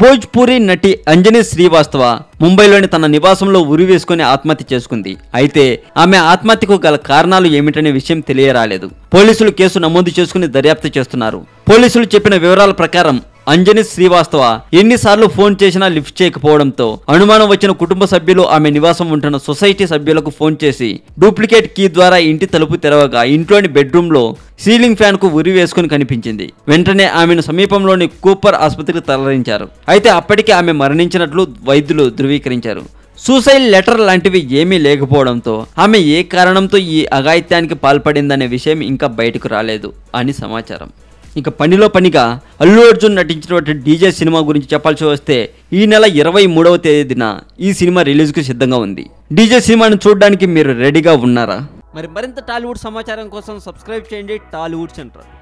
భోజ్పూరి నటి అంజని శ్రీవాస్తవ ముంబైలోని తన నివాసంలో ఉరి వేసుకుని ఆత్మహత్య చేసుకుంది అయితే ఆమె ఆత్మహత్యకు గల కారణాలు ఏమిటనే విషయం తెలియరాలేదు పోలీసులు కేసు నమోదు చేసుకుని దర్యాప్తు చేస్తున్నారు పోలీసులు చెప్పిన వివరాల ప్రకారం అంజని శ్రీవాస్తవ ఎన్నిసార్లు ఫోన్ చేసినా లిఫ్ట్ చేయకపోవడంతో అనుమానం వచ్చిన కుటుంబ సభ్యులు ఆమె నివాసం ఉంటున్న సొసైటీ సభ్యులకు ఫోన్ చేసి డూప్లికేట్ కీ ద్వారా ఇంటి తలుపు తెరవగా ఇంట్లోని బెడ్రూమ్ లో సీలింగ్ ఫ్యాన్ కు ఉరి వేసుకుని కనిపించింది వెంటనే ఆమెను సమీపంలోని కూపర్ ఆసుపత్రికి తరలించారు అయితే అప్పటికే ఆమె మరణించినట్లు వైద్యులు ధృవీకరించారు సూసైడ్ లెటర్ లాంటివి ఏమీ లేకపోవడంతో ఆమె ఏ కారణంతో ఈ అఘాయిత్యానికి పాల్పడిందనే విషయం ఇంకా బయటకు రాలేదు అని సమాచారం ఇక పనిలో పనిగా అల్లు అర్జున్ నటించినటువంటి డీజే సినిమా గురించి చెప్పాల్సి వస్తే ఈ నెల ఇరవై మూడవ తేదీన ఈ సినిమా రిలీజ్కు సిద్ధంగా ఉంది డీజే సినిమాను చూడడానికి మీరు రెడీగా ఉన్నారా మరి మరింత టాలీవుడ్ సమాచారం కోసం సబ్స్క్రైబ్ చేయండి టాలీవుడ్ సెంటర్